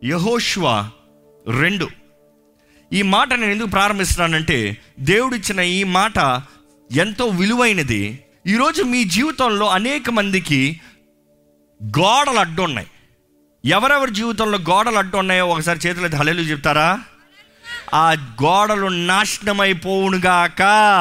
యహోష్వ రెండు ఈ మాట నేను ఎందుకు ప్రారంభిస్తున్నానంటే దేవుడిచ్చిన ఈ మాట ఎంతో విలువైనది ఈరోజు మీ జీవితంలో అనేక మందికి గోడలు అడ్డు ఉన్నాయి ఎవరెవరి జీవితంలో గోడలు అడ్డు ఉన్నాయో ఒకసారి చేతులు అయితే హలేలు చెప్తారా ఆ గోడలు నాశనమైపోవునుగాక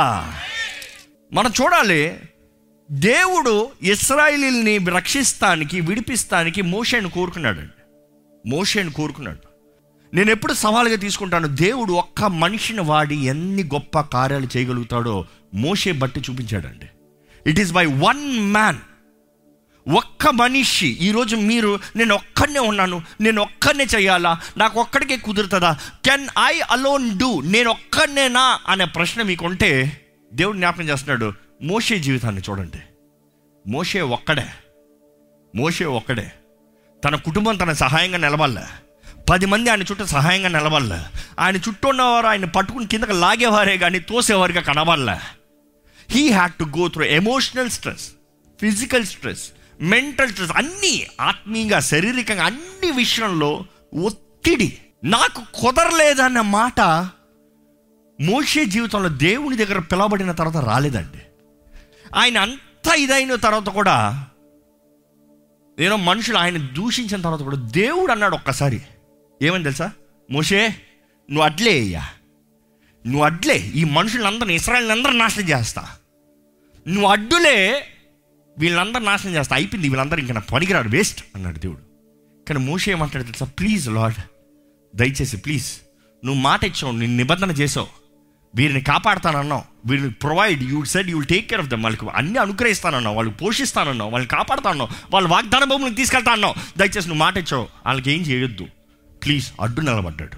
మనం చూడాలి దేవుడు ఇస్రాయిలీల్ని రక్షిస్తానికి విడిపిస్తానికి మోషేను కోరుకున్నాడండి మోషేను కోరుకున్నాడు నేను ఎప్పుడు సవాలుగా తీసుకుంటాను దేవుడు ఒక్క మనిషిని వాడి ఎన్ని గొప్ప కార్యాలు చేయగలుగుతాడో మోషే బట్టి చూపించాడండి it is by one man ఒక్క మనిషి ఈరోజు మీరు నేను ఒక్కడనే ఉన్నాను నేను ఒక్కడనే చేయాలా నాకు ఒక్కడికే కుదురుతుందా కెన్ ఐ అలోన్ డూ నేను ఒక్కడనేనా అనే ప్రశ్న మీకు ఉంటే దేవుడు జ్ఞాపకం చేస్తున్నాడు మోషే జీవితాన్ని చూడండి మోషే ఒక్కడే మోషే ఒక్కడే తన కుటుంబం తన సహాయంగా నిలబడలే పది మంది ఆయన చుట్టూ సహాయంగా నిలబడలే ఆయన చుట్టూ ఉన్నవారు ఆయన పట్టుకుని కిందకి లాగేవారే కానీ తోసేవారుగా కనబడలే he had to go through emotional stress physical stress mental stress అన్నీ ఆత్మీయంగా శారీరకంగా అన్ని విషయంలో ఒత్తిడి నాకు కుదరలేదన్న మాట మోషే జీవితంలో దేవుని దగ్గర పిలవబడిన తర్వాత రాలేదండి ఆయన అంత ఇదైన తర్వాత కూడా ఏదో మనుషులు ఆయన దూషించిన తర్వాత కూడా దేవుడు అన్నాడు ఒక్కసారి ఏమని తెలుసా మోషే నువ్వు అడ్లే అయ్యా నువ్వు అడ్లే ఈ మనుషులందరినీ ఇస్రాయల్ నాశనం చేస్తా నువ్వు అడ్డులే వీళ్ళందరూ నాశనం చేస్తా అయిపోయింది వీళ్ళందరూ ఇంకా నా పనికిరాడు వేస్ట్ అన్నాడు దేవుడు కానీ మోషే ఏమంటాడు తెలుసా ప్లీజ్ లార్డ్ దయచేసి ప్లీజ్ నువ్వు మాట ఇచ్చావు నేను నిబంధన చేసావు వీరిని కాపాడుతానన్నావు వీరిని provide you said you take care of them వాళ్ళకి అన్ని అనుగ్రహిస్తానన్నావు వాళ్ళకి పోషిస్తానన్నావు వాళ్ళని కాపాడుతానన్నావు వాళ్ళ వాగ్దాన భూములకు తీసుకెళ్తా అన్నావు దయచేసి నువ్వు మాట ఇచ్చావు వాళ్ళకి ఏం చేయొద్దు ప్లీజ్ అడ్డు నిలబడ్డాడు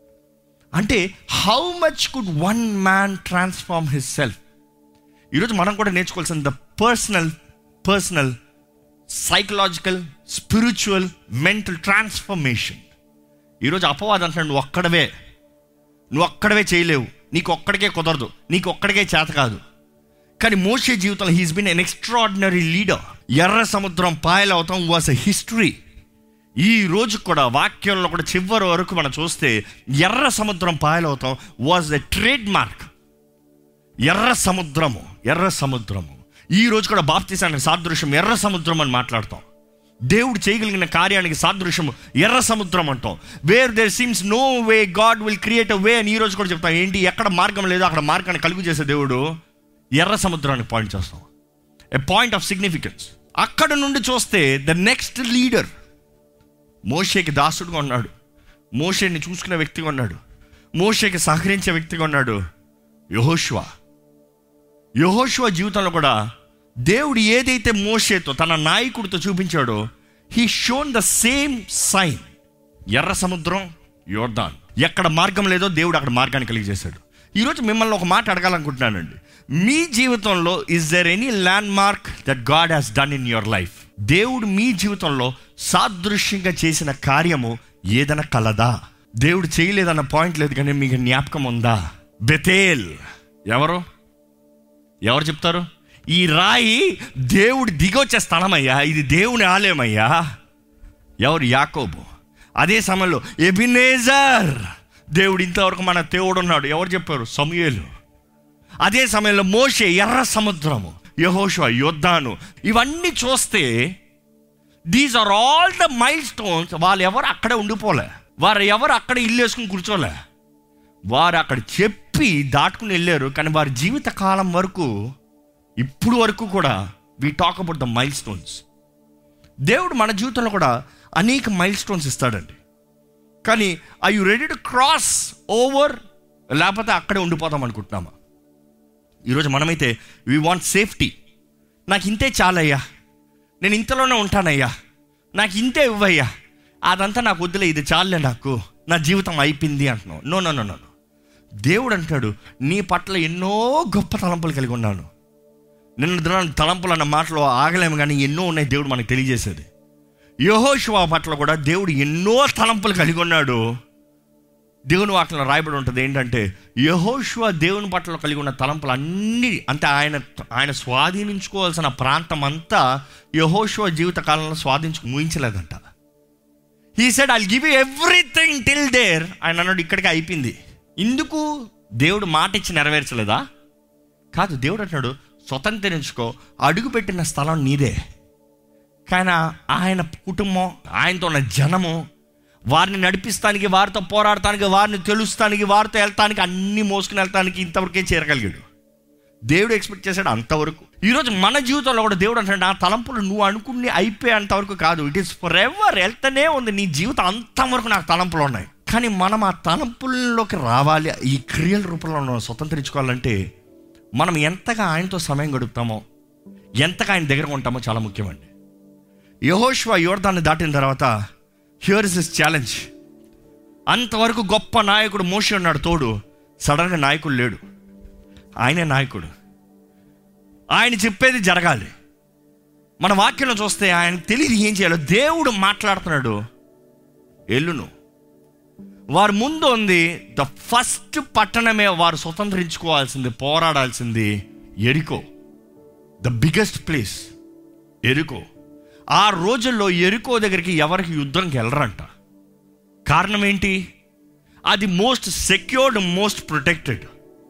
అంటే how much could one man transform his self ఈరోజు మనం కూడా నేర్చుకోవాల్సిన the personal personal psychological spiritual mental transformation ఈరోజు అపవాదం అంటున్నాడు నువ్వు ఒక్కడవే నువ్వు ఒక్కడవే చేయలేవు నీకు ఒక్కడికే కుదరదు నీకు ఒక్కడికే చేత కాదు కానీ మోసే జీవితంలో he's been an extraordinary leader ఎర్ర సముద్రం పాయలవతం వాస్ ఎ హిస్టరీ ఈ రోజు కూడా వాక్యంలో కూడా చివరి వరకు మనం చూస్తే ఎర్ర సముద్రం పాయలవుతాం వాజ్ ఎ ట్రేడ్ మార్క్ ఎర్ర సముద్రము ఎర్ర సముద్రము ఈ రోజు కూడా బాప్తీసానికి సాదృశ్యం ఎర్ర సముద్రం అని మాట్లాడతాం దేవుడు చేయగలిగిన కార్యానికి సాదృశ్యం ఎర్ర సముద్రం అంటాం where there seems no way God will create a way అని ఈ రోజు కూడా చెప్తాం ఏంటి ఎక్కడ మార్గం లేదో అక్కడ మార్గాన్ని కలుగు చేసే దేవుడు ఎర్ర సముద్రానికి పాయింట్ చేస్తాం ఎ పాయింట్ ఆఫ్ సిగ్నిఫికెన్స్ అక్కడ నుండి చూస్తే ద నెక్స్ట్ లీడర్ మోషేకి దాసుడుగా ఉన్నాడు మోషేని చూసుకునే వ్యక్తిగా ఉన్నాడు మోషేకి సహకరించే వ్యక్తిగా ఉన్నాడు యహోష్వా యహోష్వా జీవితంలో కూడా దేవుడు ఏదైతే మోషేతో తన నాయకుడితో చూపించాడో he shown the same sign ఎర్ర సముద్రం యోర్దాన్ ఎక్కడ మార్గం లేదో దేవుడు అక్కడ మార్గాన్ని కలిగజేశాడు ఈరోజు మిమ్మల్ని ఒక మాట అడగాలనుకుంటున్నానండి మీ జీవితంలో is there any landmark that God has done in your life దేవుడు మీ జీవితంలో సాదృశ్యంగా చేసిన కార్యము ఏదైనా కలదా దేవుడు చేయలేదన్న పాయింట్ లేదు కానీ మీకు జ్ఞాపకం ఉందా బెతేల్ ఎవరు ఎవరు చెప్తారు ఈ రాయి దేవుడు దిగొచ్చే స్థలమయ్యా ఇది దేవుని ఆలయమయ్యా ఎవరు యాకోబు అదే సమయంలో ఎబినేజర్ దేవుడు ఇంతవరకు మన దేవుడు ఉన్నాడు ఎవరు చెప్పారు సమయలు అదే సమయంలో మోషే ఎర్ర సముద్రము యహోషువ యోద్ధాను ఇవన్నీ చూస్తే these are all the milestones వాళ్ళు ఎవరు అక్కడే ఉండిపోలే వారు ఎవరు అక్కడ ఇల్లు వేసుకుని కూర్చోలే వారు అక్కడ చెప్పి దాటుకుని వెళ్ళారు కానీ వారి జీవిత కాలం వరకు ఇప్పుడు వరకు కూడా we talk about the milestones దేవుడు మన జీవితంలో కూడా అనేక మైల్ స్టోన్స్ ఇస్తాడండి కానీ I you ready to cross over లేకపోతే అక్కడే ఉండిపోతాం అనుకుంటున్నామా ఈరోజు మనమైతే వీ వాంట్ సేఫ్టీ నాకు ఇంతే చాలయ్యా నేను ఇంతలోనే ఉంటానయ్యా నాకు ఇంతే ఇవ్వయ్యా అదంతా నాకు వద్దులే ఇది చాలే నాకు నా జీవితం అయిపోయింది అంటున్నావు నో నో నో నో దేవుడు అంటాడు నీ పట్ల ఎన్నో గొప్ప తలంపులు కలిగి ఉన్నాను నిన్న దినాన్ని తలంపులు అన్న మాటలో ఆగలేము కానీ ఎన్నో ఉన్నాయి దేవుడు మనకు తెలియజేసేది యహోశివా పట్ల కూడా దేవుడు ఎన్నో తలంపులు కలిగి ఉన్నాడు దేవుని వాక్యంలో రాయబడి ఉంటుంది ఏంటంటే యహోశివ దేవుని పట్ల కలిగి ఉన్న తలంపులు అన్ని అంటే ఆయన ఆయన స్వాధీనించుకోవాల్సిన ప్రాంతం అంతా యహోశివ జీవిత కాలంలో స్వాధీనించు ముగించలేదంట he said I give you everything till there ఆయన అన్నాడు ఇక్కడికి అయిపోయింది ఇందుకు దేవుడు మాట ఇచ్చి నెరవేర్చలేదా కాదు దేవుడు అంటున్నాడు స్వతంత్రించుకో అడుగుపెట్టిన స్థలం నీదే కానీ ఆయన కుటుంబం ఆయనతో ఉన్న జనము వారిని నడిపిస్తానికి వారితో పోరాడటానికి వారిని తెలుస్తానికి వారితో వెళ్తానికి అన్ని మోసుకుని వెళ్తానికి ఇంతవరకే చేరగలిగాడు దేవుడు ఎక్స్పెక్ట్ చేశాడు అంతవరకు ఈరోజు మన జీవితంలో కూడా దేవుడు అంటాడు ఆ తలంపులు నువ్వు అనుకుని అయిపోయే అంతవరకు కాదు ఇట్ ఈస్ ఫర్ ఎవర్ వెళ్తూనే ఉంది నీ జీవితం అంతవరకు నాకు తలంపులు ఉన్నాయి కానీ మనం ఆ తలంపుల్లోకి రావాలి ఈ క్రియల రూపంలో మనం స్వతంత్రించుకోవాలంటే మనం ఎంతగా ఆయనతో సమయం గడుపుతామో ఎంతగా ఆయన దగ్గర ఉంటామో చాలా ముఖ్యమండి యహోష్వా యోర్దాన్ని దాటిన తర్వాత హియర్ ఇస్ ఇస్ ఛాలెంజ్ అంతవరకు గొప్ప నాయకుడు మోషి ఉన్నాడు తోడు సడన్గా నాయకుడు లేడు ఆయనే నాయకుడు ఆయన చెప్పేది జరగాలి మన వాక్యంలో చూస్తే ఆయన తెలియదు ఏం చేయాలో దేవుడు మాట్లాడుతున్నాడు ఎల్లును వారు ముందు ఉంది ద ఫస్ట్ పట్టణమే వారు స్వతంత్రించుకోవాల్సింది పోరాడాల్సింది ఎరికో ద బిగ్గెస్ట్ ప్లేస్ ఎరుకో ఆ రోజుల్లో ఎరుకో దగ్గరికి ఎవరికి యుద్ధంకి వెళ్ళరంట కారణం ఏంటి అది మోస్ట్ సెక్యూర్డ్ మోస్ట్ ప్రొటెక్టెడ్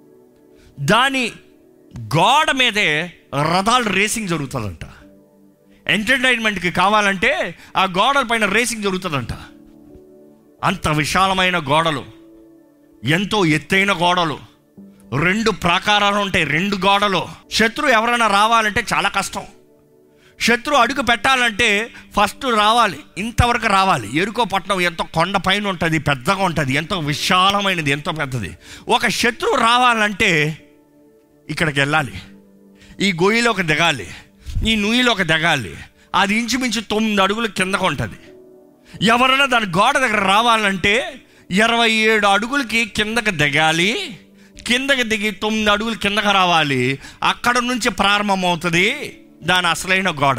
దాని గోడ మీదే రథాలు రేసింగ్ జరుగుతుందంట ఎంటర్టైన్మెంట్కి కావాలంటే ఆ గోడల పైన రేసింగ్ జరుగుతుందంట అంత విశాలమైన గోడలు ఎంతో ఎత్తైన గోడలు రెండు ప్రాకారాలు ఉంటాయి రెండు గోడలు శత్రు ఎవరైనా రావాలంటే చాలా కష్టం శత్రు అడుగు పెట్టాలంటే ఫస్ట్ రావాలి ఇంతవరకు రావాలి ఎరుకో పట్టణం ఎంతో కొండ పైన ఉంటుంది పెద్దగా ఉంటుంది ఎంతో విశాలమైనది ఎంతో పెద్దది ఒక శత్రువు రావాలంటే ఇక్కడికి వెళ్ళాలి ఈ గొయ్యిలోకి దిగాలి ఈ నుయ్యిలోకి దిగాలి అది ఇంచుమించు తొమ్మిది అడుగులు కిందకు ఉంటుంది ఎవరైనా దాని గోడ దగ్గర రావాలంటే ఇరవై ఏడు అడుగులకి కిందకి దిగాలి కిందకి దిగి తొమ్మిది అడుగులు కిందకి రావాలి అక్కడ నుంచి ప్రారంభమవుతుంది దాని అసలైన గోడ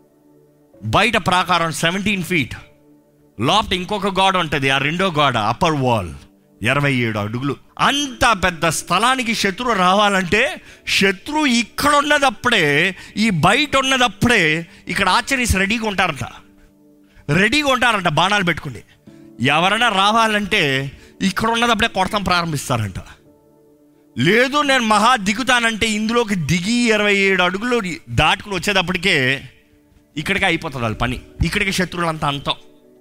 బయట ప్రాకారం సెవెంటీన్ ఫీట్ లోపట ఇంకొక గోడ ఉంటుంది ఆ రెండో గోడ అప్పర్ వాల్ ఇరవై ఏడు అడుగులు అంత పెద్ద స్థలానికి శత్రువు రావాలంటే శత్రువు ఇక్కడ ఉన్నదప్పుడే ఈ బయట ఉన్నదప్పుడే ఇక్కడ ఆచరీస్ రెడీగా ఉంటారంట రెడీగా ఉంటారంట బాణాలు పెట్టుకుని ఎవరైనా రావాలంటే ఇక్కడ ఉన్నదప్పుడే కొడతాం ప్రారంభిస్తారంట లేదు నేను మహా దిగుతానంటే ఇందులోకి దిగి ఇరవై ఏడు అడుగులు దాటుకుని వచ్చేటప్పటికే ఇక్కడికే అయిపోతుంది వాళ్ళ పని ఇక్కడికి శత్రువులంతా అంతం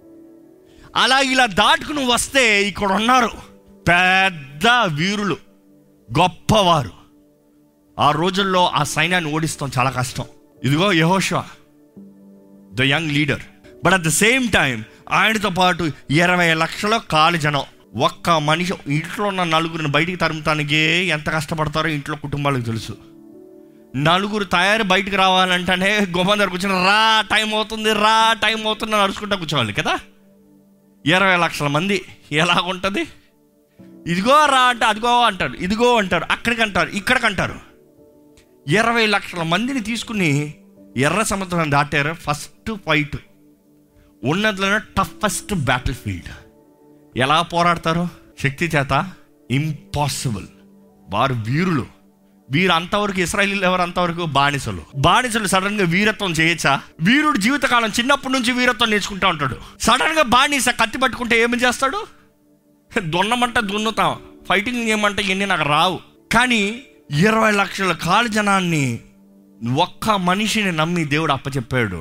అలా ఇలా దాటుకుని వస్తే ఇక్కడ ఉన్నారు పెద్ద వీరులు గొప్పవారు ఆ రోజుల్లో ఆ సైన్యాన్ని ఓడిస్తాం చాలా కష్టం ఇదిగో యహోషా the young leader but at the same time ఆయనతో పాటు ఇరవై లక్షల కాలి జనం ఒక్క మనిషి ఇంట్లో ఉన్న నలుగురిని బయటికి తరుముతానికి ఎంత కష్టపడతారో ఇంట్లో కుటుంబాలకు తెలుసు నలుగురు తయారు బయటికి రావాలంటేనే గొప్ప దగ్గర కూర్చొని రా టైం అవుతుంది రా టైం అవుతుంది అని అరుచుకుంటా కూర్చోవాలి కదా ఇరవై లక్షల మంది ఎలాగుంటుంది ఇదిగో రా అంటే అదిగో అంటారు ఇదిగో అంటారు అక్కడికి అంటారు ఇక్కడికి అంటారు ఇరవై లక్షల మందిని తీసుకుని ఎర్ర సముద్రం దాటారు ఫస్ట్ ఫైట్ ఉన్నదిలోనే టఫెస్ట్ బ్యాటిల్ ఫీల్డ్ ఎలా పోరాడతారు శక్తి చేత ఇంపాసిబుల్ వారు వీరులు వీరు అంతవరకు ఇస్రాయలీలు ఎవరు అంతవరకు బానిసలు బానిసలు సడన్ గా వీరత్వం చేయొచ్చా వీరుడు జీవితకాలం చిన్నప్పటి నుంచి వీరత్వం నేర్చుకుంటా ఉంటాడు సడన్ గా బానిస కత్తి పట్టుకుంటే ఏమి చేస్తాడు దున్నమంటే దున్నుతాం ఫైటింగ్ చేయమంటే ఇవన్నీ నాకు రావు కానీ ఇరవై లక్షల కాలు జనాన్ని ఒక్క మనిషిని నమ్మి దేవుడు అప్పచెప్పాడు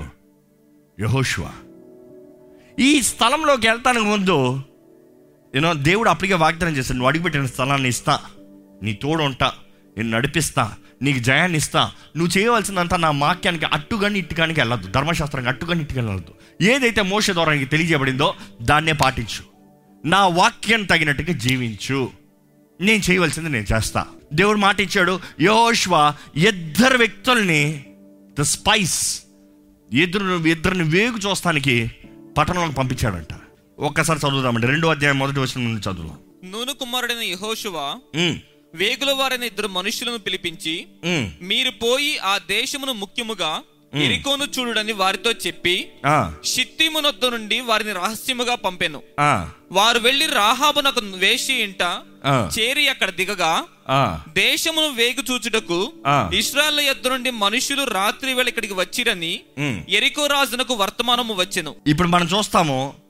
యహోషువా ఈ స్థలంలోకి వెళ్తానికి ముందు నేను దేవుడు అప్పటికే వాగ్దానం చేస్తాను నువ్వు అడిగిపెట్టిన స్థలాన్ని ఇస్తా నీ తోడు ఉంటా నేను నడిపిస్తా నీకు జయాన్ని ఇస్తా నువ్వు చేయవలసిందంతా నా వాక్యానికి అట్టుగాని ఇట్టుగానికి వెళ్ళద్దు ధర్మశాస్త్రానికి అట్టుగాని ఇట్టుగాని వెళ్ళద్దు ఏదైతే మోస ద్వారా నీకు తెలియజేయబడిందో దాన్నే పాటించు నా వాక్యం తగినట్టుగా జీవించు నేను చేయవలసింది నేను చేస్తా దేవుడు మాట ఇచ్చాడు యోష్వ ఇద్దరు వ్యక్తుల్ని ద స్పైస్ ఇద్దరు ఇద్దరిని వేగు చూస్తానికి పట్టణంలోకి పంపించాడంట ఒక్కసారి చదువుదామండి రెండో అధ్యాయం మొదటి వచ్చిన నుండి చదువు నూను కుమారుడైన యెహోషువ ఉమ్, వేగుల వారైన ఇద్దరు మనుషులను పిలిపించి ఉమ్, మీరు పోయి ఆ దేశమును ముఖ్యముగా ఎరికోను చూడుడని వారితో చెప్పి ఆ, షిత్తిమునొద్ద నుండి వారిని రహస్యముగా పంపెను ఆ, వారు వెళ్లి రాహాబునకు వేషి ఇంట ఆ, చేరి అక్కడ దిగగా ఆ, దేశమును వేగు చూచుటకు ఆ. ఇస్రాయల్ యొద్ద నుండి మనుషులు రాత్రి వేళ ఇక్కడికి వచ్చిరని ఉమ్. ఎరికో రాజునకు వర్తమానము వచ్చెను ఇప్పుడు మనం చూస్తాము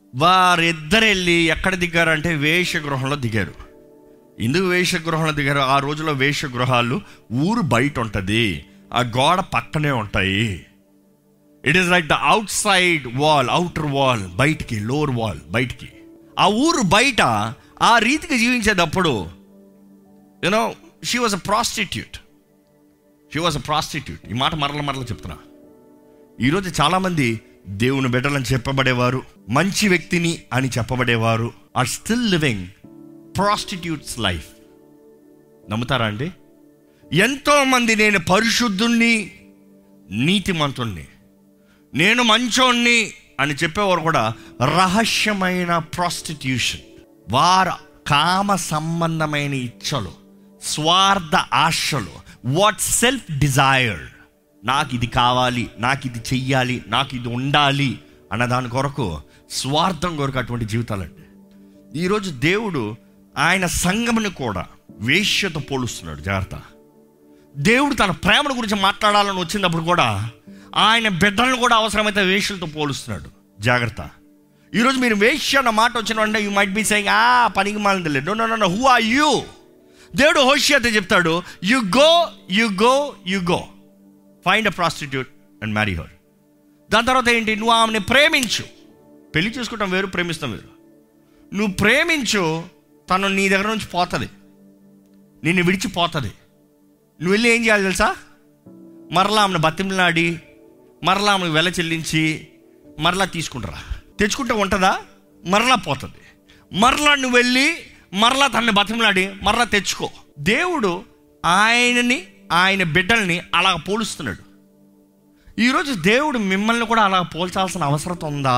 వారిద్దరు వెళ్ళి ఎక్కడ దిగారంటే వేషగృహంలో దిగారు ఎందుకు వేషగృహంలో దిగారు ఆ రోజుల్లో వేషగృహాలు ఊరు బయట ఉంటుంది ఆ గోడ పక్కనే ఉంటాయి it is like the outside wall outer wall బయటికి లోవర్ వాల్ బయటికి ఆ ఊరు బయట ఆ రీతికి జీవించేటప్పుడు you know she was a prostitute she was a prostitute ఈ మాట మరల మరల చెప్తున్నా ఈరోజు చాలామంది దేవుని బిడ్డలని చెప్పబడేవారు మంచి వ్యక్తిని అని చెప్పబడేవారు are still living prostitutes life నమ్ముతారా అండి ఎంతో మంది నేను పరిశుద్ధుణ్ణి నీతిమంతుణ్ణి నేను మంచోణ్ణి అని చెప్పేవారు కూడా రహస్యమైన ప్రాస్టిట్యూషన్ వారు కామ సంబంధమైన ఇచ్చలు స్వార్థ ఆశలు వాట్ సెల్ఫ్ డిజైర్డ్ నాకు ఇది కావాలి నాకు ఇది చెయ్యాలి నాకు ఇది ఉండాలి అన్న దాని కొరకు స్వార్థం కొరకు అటువంటి జీవితాలండి ఈరోజు దేవుడు ఆయన సంఘముని కూడా వేష్యతో పోలుస్తున్నాడు జాగ్రత్త దేవుడు తన ప్రేమను గురించి మాట్లాడాలని వచ్చినప్పుడు కూడా ఆయన బిడ్డలను కూడా అవసరమైతే వేష్యలతో పోలుస్తున్నాడు జాగ్రత్త ఈరోజు మీరు వేష్య అన్న మాట వచ్చిన వెంటనే యూ మైట్ బి సెయింగ్ ఆ పనికి మాలింది లేదు no no who are you దేవుడు హోషియత చెప్తాడు you go you go you go find a prostitute and marry her దాని తర్వాత ఏంటి నువ్వు ఆమెని ప్రేమించు పెళ్లి చేసుకుంటాం వేరు ప్రేమిస్తాం వేరు నువ్వు ప్రేమించు తను నీ దగ్గర నుంచి పోతుంది నిన్ను విడిచిపోతుంది నువ్వు వెళ్ళి ఏం చేయాలి తెలుసా మరలా ఆమెను బతిమలాడి మరలా ఆమెను వెల చెల్లించి మరలా తీసుకుంటారా తెచ్చుకుంటే ఉంటుందా మరలా పోతుంది మరలా నువ్వు వెళ్ళి మరలా తనని బతిమలాడి మరలా తెచ్చుకో దేవుడు ఆయనని ఆయన బిడ్డల్ని అలా పోలుస్తున్నాడు ఈరోజు దేవుడు మిమ్మల్ని కూడా అలా పోల్చాల్సిన అవసరం ఉందా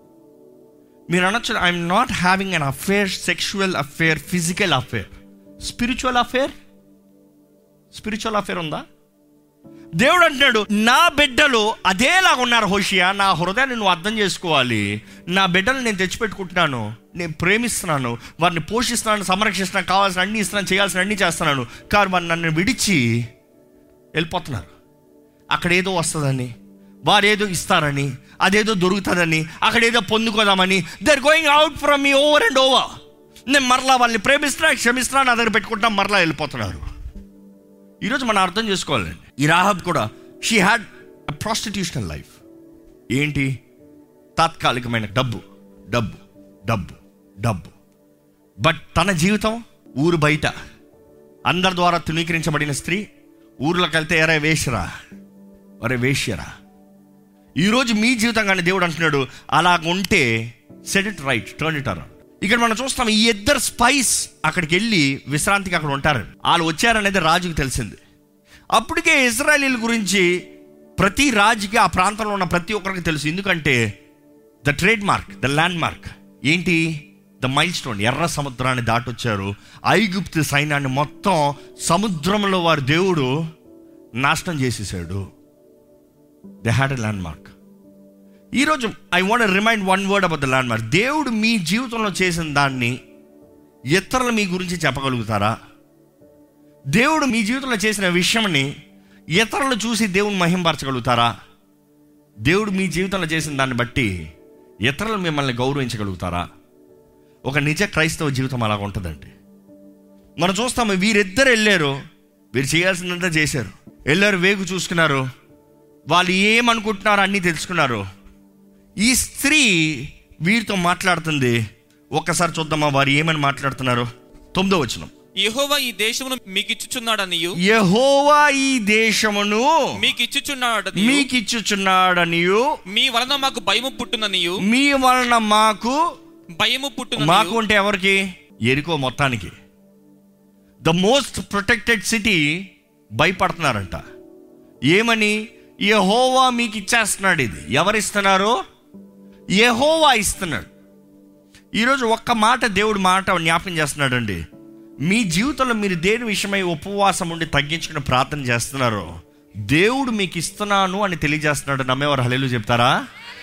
మీరు అనొచ్చు I'm not having an affair sexual affair physical affair spiritual affair spiritual affair ఉందా దేవుడు అంటున్నాడు నా బిడ్డలు అదేలాగా ఉన్నారు హోషియా నా హృదయాన్ని నువ్వు అర్థం చేసుకోవాలి నా బిడ్డలు నేను తెచ్చిపెట్టుకుంటున్నాను నేను ప్రేమిస్తున్నాను వారిని పోషిస్తున్నాను సంరక్షిస్తున్నాను కావాల్సిన అన్ని ఇస్తున్నాను చేయాల్సిన అన్ని చేస్తున్నాను కానీ వారు నన్ను విడిచి వెళ్ళిపోతున్నారు అక్కడ ఏదో వస్తుందని వారు ఏదో ఇస్తారని అదేదో దొరుకుతుందని అక్కడ ఏదో పొందుకోదామని they're going out from me over and over నేను మరలా వాళ్ళని ప్రేమిస్తున్నా క్షమిస్తున్నా నా దగ్గర పెట్టుకుంటున్నా మరలా వెళ్ళిపోతున్నారు ఈరోజు మనం అర్థం చేసుకోవాలండి ఈ రాహబ్ కూడా she had a prostitutional life ఏంటి తాత్కాలికమైన డబ్బు డబ్బు డబ్బు డబ్బు బట్ తన జీవితం ఊరు బయట అందరి ద్వారా తునీకరించబడిన స్త్రీ ఊర్లోకి వెళ్తే ఎరే వేషరా అరే వేష్యరా ఈరోజు మీ జీవితం కానీ దేవుడు అంటున్నాడు అలాగ ఉంటే set it right turn it around ఇక్కడ మనం చూస్తాం ఈ ఇద్దరు స్పైస్ అక్కడికి వెళ్ళి విశ్రాంతికి అక్కడ ఉంటారు వాళ్ళు వచ్చారనేది రాజుకు తెలిసింది అప్పటికే ఇజ్రాయలీల గురించి ప్రతి రాజుకి ఆ ప్రాంతంలో ఉన్న ప్రతి ఒక్కరికి తెలుసు ఎందుకంటే the trademark the landmark ఏంటి ద మైల్ స్టోన్ ఎర్ర సముద్రాన్ని దాటొచ్చారు ఐగుప్తు సైన్యాన్ని మొత్తం సముద్రంలో వారి దేవుడు నాశనం చేసేసాడు they had a landmark ఈరోజు I want remind one word about the landmark దేవుడు మీ జీవితంలో చేసిన దాన్ని ఇతరులు మీ గురించి చెప్పగలుగుతారా దేవుడు మీ జీవితంలో చేసిన విషయంని ఇతరులు చూసి దేవుని మహింపరచగలుగుతారా దేవుడు మీ జీవితంలో చేసిన దాన్ని బట్టి ఇతరులు మిమ్మల్ని గౌరవించగలుగుతారా ఒక నిజ క్రైస్తవ జీవితం అలాగ ఉంటుందండి మనం చూస్తాము వీరిద్దరు వెళ్ళారు వీరు చేయాల్సిందంతా చేశారు వెళ్ళారు వేగు చూసుకున్నారు వాళ్ళు ఏమనుకుంటున్నారో అన్నీ తెలుసుకున్నారు ఈ స్త్రీ వీరితో మాట్లాడుతుంది ఒక్కసారి చూద్దామా వారు ఏమని మాట్లాడుతున్నారు తొమ్మిదో వచనం యెహోవా ఈ దేశమును మీకు ఇచ్చుచున్నాడనియు యహోవా ఈ దేశమును మీకు ఇచ్చుచున్నాడని మీకిచ్చుచున్నాడనియు మీ వలన మాకు భయము పుట్టుననియు మీ వలన మాకు భయము మాకు పుట్టుననియు అంటే ఎవరికి ఎరుకో మొత్తానికి ద మోస్ట్ ప్రొటెక్టెడ్ సిటీ భయపడుతున్నారంట ఏమని యహోవా మీకు ఇచ్చేస్తున్నాడు ఇది ఎవరిస్తున్నారు యహోవా ఇస్తున్నాడు ఈరోజు ఒక్క మాట దేవుడు మాట జ్ఞాపం చేస్తున్నాడండి మీ జీవితంలో మీరు దేని విషయమై ఉపవాసం ఉండి తగ్గించుకుని ప్రార్థన చేస్తున్నారో దేవుడు మీకు ఇస్తున్నాను అని తెలియజేస్తున్నాడు నమ్మేవారు హలేలు చెప్తారా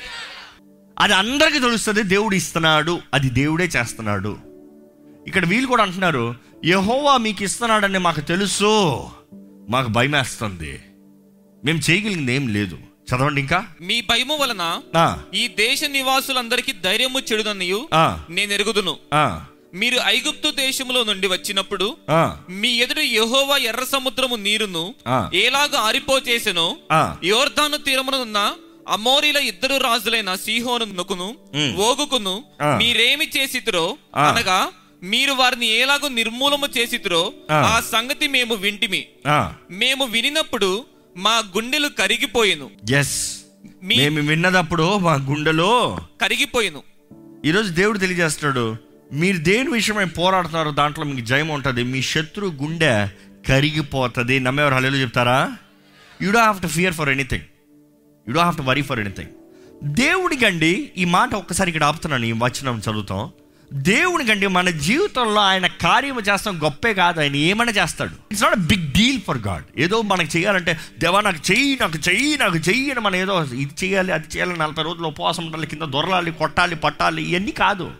అది అందరికీ తెలుస్తుంది దేవుడు ఇస్తున్నాడు అది దేవుడే చేస్తున్నాడు ఇక్కడ వీళ్ళు కూడా అంటున్నారు యహోవా మీకు ఇస్తున్నాడని మాకు తెలుసు మాకు భయమేస్తుంది మేము చేయగలిగింది ఏం లేదు చదవండి ఇంకా మీ భయము వలన ఆ, ఈ దేశ నివాసులందరికీ ధైర్యము చెడుదన్నయు ఆ, నేను ఎరుగుదును ఆ, మీరు ఐగుప్తు దేశములో నుండి వచ్చినప్పుడు ఆ, మీ ఎదురు యెహోవా ఎర్ర సముద్రము నీరును ఆ. ఎలాగ ఆరిపోచేసెనో ఆ. యోర్ధాను తీరమునున్న అమోరీల ఇద్దరు రాజులైన సీహోనుకును ఉమ్. ఓగుకును ఆ. మీరేమి చేసితురో ఆ. అనగా మీరు వారిని ఎలాగో నిర్మూలము చేసితురో ఆ. ఆ సంగతి మేము వింటిమి ఆ. మేము వినినప్పుడు మా గుండెలు కరిగిపోయెను ఎస్ మీ- మేము విన్నదప్పుడు మా గుండెలో కరిగిపోయెను ఈరోజు దేవుడు తెలియజేస్తాడు మీరు దేని విషయమై పోరాడుతున్నారో దాంట్లో మీకు జయం ఉంటుంది మీ శత్రు గుండె కరిగిపోతుంది నమ్మేవారు హలో చెప్తారా you do have to fear for anything you do have to worry for anything దేవుడికండి ఈ మాట ఒక్కసారి ఇక్కడ ఆపుతున్నాను ఈ వచనం చదువుతాం దేవునికండి మన జీవితంలో ఆయన కార్యము చేస్తాం గొప్పే కాదు ఆయన ఏమైనా చేస్తాడు it's not big deal for God ఏదో మనకు చేయాలంటే దేవా నాకు చెయ్యి నాకు చెయ్యి నాకు చెయ్యి అని మనం ఏదో ఇది చేయాలి అది చేయాలి నలభై రోజులు ఉపవాసం ఉండాలి కింద దొరలాలి కొట్టాలి పట్టాలి ఇవన్నీ కాదు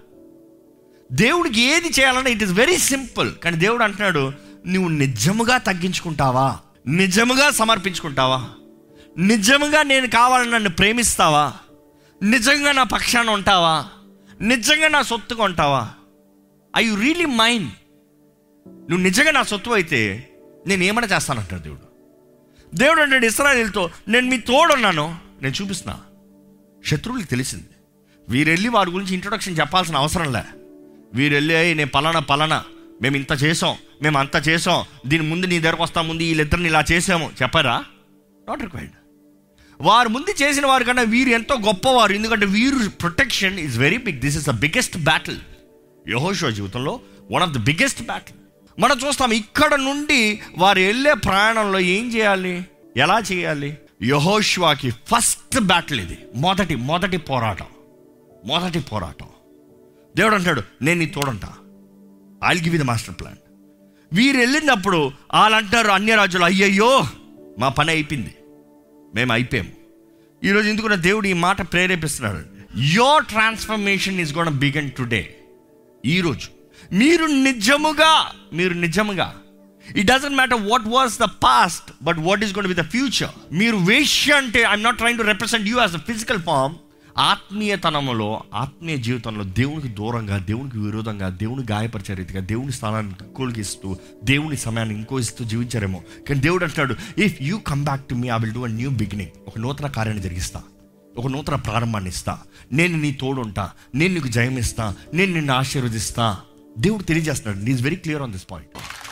దేవుడికి ఏది చేయాలన్నా ఇట్ ఇస్ వెరీ సింపుల్ కానీ దేవుడు అంటున్నాడు నువ్వు నిజముగా తగ్గించుకుంటావా నిజముగా సమర్పించుకుంటావా నిజముగా నేను కావాలని నన్ను ప్రేమిస్తావా నిజంగా నా పక్షాన ఉంటావా నిజంగా నా సొత్తుగా ఉంటావా ఐ యు రియలీ మైండ్ నువ్వు నిజంగా నా సొత్తు అయితే నేను ఏమైనా చేస్తానంటాడు దేవుడు దేవుడు అంటాడు ఇస్రాయల్తో నేను మీ తోడున్నాను నేను చూపిస్తున్నా శత్రువులకు తెలిసింది వీరెళ్ళి వారి గురించి ఇంట్రొడక్షన్ చెప్పాల్సిన అవసరం లే వీరెళ్ళి "ఏయ్, నేను పలానా పలానా మేము ఇంత చేసాం మేము అంత చేసాం దీని ముందు నీ దగ్గరకు వస్తా ముందు వీళ్ళిద్దరిని ఇలా చేసాము చెప్పారా నాట్ రిక్వైర్డ్ వారు ముందు చేసిన వారి కన్నా వీరు ఎంతో గొప్పవారు ఎందుకంటే వీరు protection is very big this is the biggest battle యహోషో జీవితంలో one of the biggest battle మనం చూస్తాం ఇక్కడ నుండి వారు వెళ్ళే ప్రయాణంలో ఏం చేయాలి ఎలా చేయాలి యహోష్వాకి ఫస్ట్ బ్యాటిల్ ఇది మొదటి మొదటి పోరాటం మొదటి పోరాటం దేవుడు అంటాడు నేను నీ తోడంటా I'll give the master plan వీరు వెళ్ళినప్పుడు వాళ్ళంటారు అన్య రాజులు అయ్యయ్యో మా పని అయిపోయింది మేము అయిపోయాము ఈరోజు ఎందుకు దేవుడు ఈ మాట ప్రేరేపిస్తున్నాడు your transformation is gonna begin today ఈరోజు మీరు నిజముగా మీరు నిజముగా it doesn't matter what was the past but what is gonna be the future మీరు వేష్య అంటే I'm not trying to represent you as a physical form ఆత్మీయతనంలో ఆత్మీయ జీవితంలో దేవునికి దూరంగా దేవునికి విరోధంగా దేవుని గాయపరిచే రీతిగా దేవుని స్థానాన్ని ఇంకోటికి ఇస్తూ దేవుని సమయాన్ని ఇంకో ఇస్తూ జీవించారేమో కానీ దేవుడు అంటున్నాడు if you come back to me I will do a new beginning ఒక నూతన కార్యాన్ని జరిగిస్తా ఒక నూతన ప్రారంభాన్ని ఇస్తా నేను నీ తోడుంటా నేను నీకు జయం ఇస్తా నేను నిన్ను ఆశీర్వదిస్తా దేవుడు తెలియజేస్తున్నాడు is very clear on this point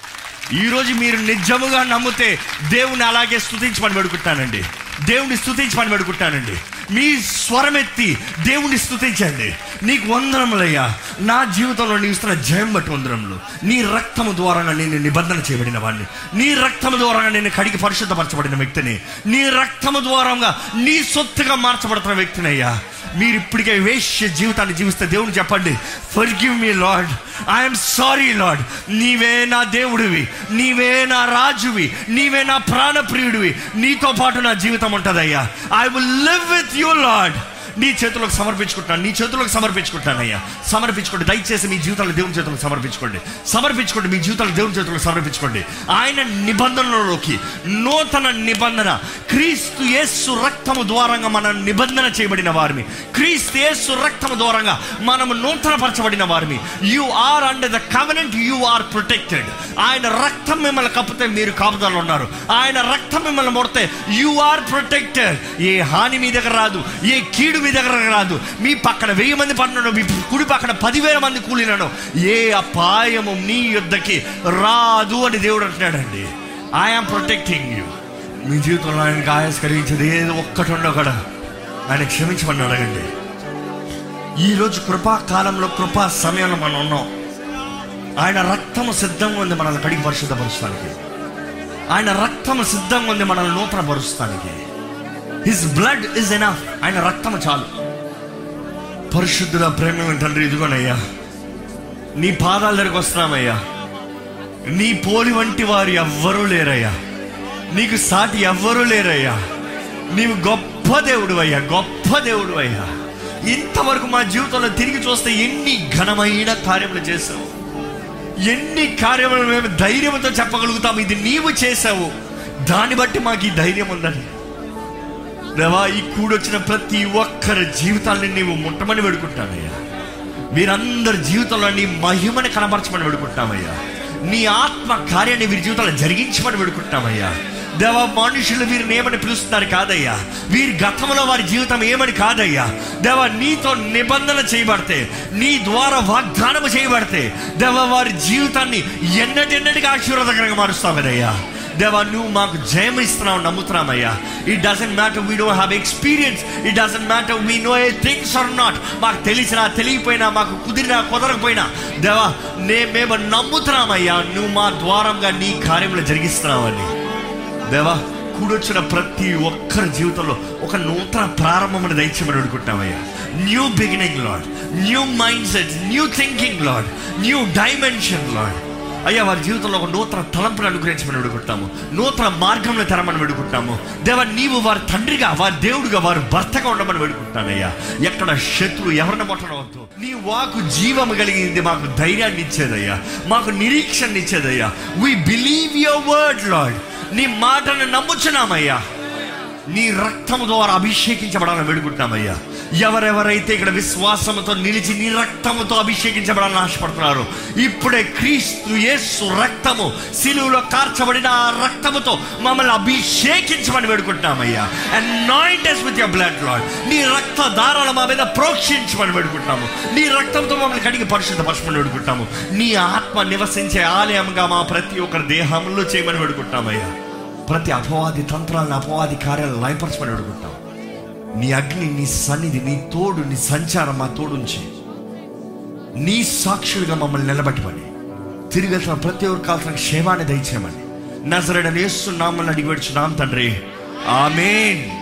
ఈరోజు మీరు నిజముగా నమ్మితే దేవుని అలాగే స్తుతించమని పెడుకుంటానండి దేవుని స్తుతించమని పెడుకుంటానండి మీ స్వరం ఎత్తి దేవుని స్తుతించండి నీకు వందనములయ్యా నా జీవితంలో నీ ఇస్తున్న జయం బట్టి వందనములు నీ రక్తము ద్వారా నేను నిబంధన చేయబడిన వాడిని నీ రక్తము ద్వారా నేను కడిగి పరిశుద్ధపరచబడిన వ్యక్తిని నీ రక్తము ద్వారంగా నీ సొత్తుగా మార్చబడుతున్న వ్యక్తిని అయ్యా మీరు ఇప్పటికే వేష్య జీవితాన్ని జీవిస్తే దేవుని చెప్పండి forgive me Lord I'm sorry Lord నీవే నా దేవుడివి నీవే నా రాజువి నీవే నా ప్రాణప్రియుడివి నీతో పాటు నా జీవితం ఉంటుందయ్యా I will live with you Lord నీ చేతులకు సమర్పించుకుంటాను నీ చేతులకు సమర్పించుకుంటానయ్యా సమర్పించుకోండి దయచేసి మీ జీవితాలు దేవుని చేతులకు సమర్పించుకోండి సమర్పించుకోండి మీ జీవితాలు దేవుని చేతులకు సమర్పించుకోండి ఆయన నిబంధనలోకి నూతన నిబంధన క్రీస్తు యేసు రక్తము ద్వారంగా మనం నిబంధన చేయబడిన వారిని క్రీస్తు యేసు రక్తము ద్వారంగా మనము నూతనపరచబడిన వారిని you are under the covenant you are protected ఆయన రక్తం మిమ్మల్ని కప్పితే మీరు కాపుదలు ఉన్నారు ఆయన రక్తం మిమ్మల్ని మొడితే యు ఆర్ ప్రొటెక్టెడ్ ఏ హాని మీ దగ్గర రాదు ఏ కీడు మీ దగ్గర రాదు మీ పక్కన వెయ్యి మంది పడినాడు మీ కుడి పక్కన పదివేల మంది కూలినాడు ఏ అపాయము నీ యుద్ధకి రాదు అని దేవుడు అంటున్నాడండి ఐఆమ్ ప్రొటెక్టింగ్ యూ మీ జీవితంలో ఆయనకి ఆయాస్ కలిగించేది ఏదో ఒక్కటి ఉండో కూడా ఆయన క్షమించమని అడగండి ఈరోజు కృపా కాలంలో కృపా సమయంలో మనం ఉన్నాం ఆయన రక్తము సిద్ధంగా ఉంది మనల్ని కడిగి పరిశుద్ధపరుస్తానికి ఆయన రక్తము సిద్ధంగా ఉంది మనల్ని నూతన పరుస్తానికి హిస్ బ్లడ్ ఇస్ ఎనఫ్ ఆయన రక్తము చాలు పరిశుద్ధుల ప్రేమ తండ్రి ఇదిగోనయ్యా నీ పాదాల దగ్గరకు వస్తున్నామయ్యా నీ పోలి వంటి వారు ఎవ్వరూ లేరయ్యా నీకు సాటి ఎవ్వరూ లేరయ్యా నీవు గొప్ప దేవుడు అయ్యా గొప్ప దేవుడు అయ్యా ఇంతవరకు మా జీవితంలో తిరిగి చూస్తే ఎన్ని ఘనమైన కార్యములు చేసావు ఎన్ని కార్యములు మేము ధైర్యంతో చెప్పగలుగుతాము ఇది నీవు చేసావు దాన్ని బట్టి మాకు ఈ ధైర్యం ఉందని దేవా ఈ కూడొచ్చిన ప్రతి ఒక్కరి జీవితాన్ని నీవు ముట్టమని వేడుకుంటానయ్యా వీరందరి జీవితంలో నీ మహిమని కనబరచమని వేడుకుంటామయ్యా నీ ఆత్మ కార్యాన్ని వీరి జీవితంలో జరిగించమని వేడుకుంటామయ్యా దేవ మనుషులు వీరిని ఏమని పిలుస్తున్నారు కాదయ్యా వీరి గతంలో వారి జీవితం ఏమని కాదయ్యా దేవ నీతో నిబంధన చేయబడితే నీ ద్వారా వాగ్దానం చేయబడితే దేవ వారి జీవితాన్ని ఎన్నటెన్నటిగా ఆశీర్వాదకరంగా మారుస్తావు కదయ్యా దేవా నువ్వు మాకు జయం ఇస్తున్నావు నమ్ముతున్నామయ్యా it doesn't matter we don't have experience it doesn't matter we know a things are not మాకు తెలిసినా తెలియపోయినా మాకు కుదిరినా కుదరకపోయినా దేవా నే మేము నమ్ముతున్నామయ్యా నువ్వు మా ద్వారంగా నీ కార్యములు జరిగిస్తున్నావని దేవా కూడొచ్చిన ప్రతి ఒక్కరి జీవితంలో ఒక నూతన ప్రారంభం దయచేయమని అడుగుకుంటామయ్యా new beginning lord new mind set new thinking lord new dimension lord అయ్యా వారి జీవితంలో ఒక నూతన తలంపును అనుగ్రహించమని వేడుకుంటాము నూతన మార్గంలో తెరమని వేడుకుంటాము దేవ నీవు వారి తండ్రిగా వారి దేవుడిగా వారి భర్తగా ఉండమని వేడుకుంటానయ్యా ఎక్కడ శత్రువు ఎవరిని ముట్టనవద్దు నీ వాకు జీవము కలిగింది మాకు ధైర్యాన్ని ఇచ్చేదయ్యా మాకు నిరీక్షణ ఇచ్చేదయ్యా we believe your word lord నీ మాటను నమ్ముచున్నామయ్యా నీ రక్తము ద్వారా అభిషేకించబడాలని వేడుకుంటున్నామయ్యా ఎవరెవరైతే ఇక్కడ విశ్వాసంతో నిలిచి నీ రక్తముతో అభిషేకించబడాలని ఆశపడుతున్నారు ఇప్పుడే క్రీస్తు యేసు రక్తము సిలువలో కార్చబడిన ఆ రక్తముతో మమ్మల్ని అభిషేకించమని వేడుకుంటున్నామయ్యా anoint us with your blood lord నీ రక్త దారాలు మా మీద ప్రోక్షించమని వేడుకుంటున్నాము నీ రక్తంతో మమ్మల్ని కడిగి పరిశుద్ధ పరచమని వేడుకుంటాము నీ ఆత్మ నివసించే ఆలయంగా మా ప్రతి ఒక్కరి దేహంలో చేయమని వేడుకుంటామయ్యా ప్రతి అపవాది తంత్రాలను అపవాది కార్యాలను లయపరచమని అడుగుతాం నీ అగ్ని నీ సన్నిధి నీ తోడు నీ సంచారం మా తోడుంచి నీ సాక్షులుగా మమ్మల్ని నిలబెట్టమని తిరిగి వెళ్తున్న ప్రతి ఒక్క కాల్సిన క్షేమాన్ని దయచేయమని నజరడని వేస్తున్నామని అడిగి పెడుచున్నాం తండ్రి ఆమెన్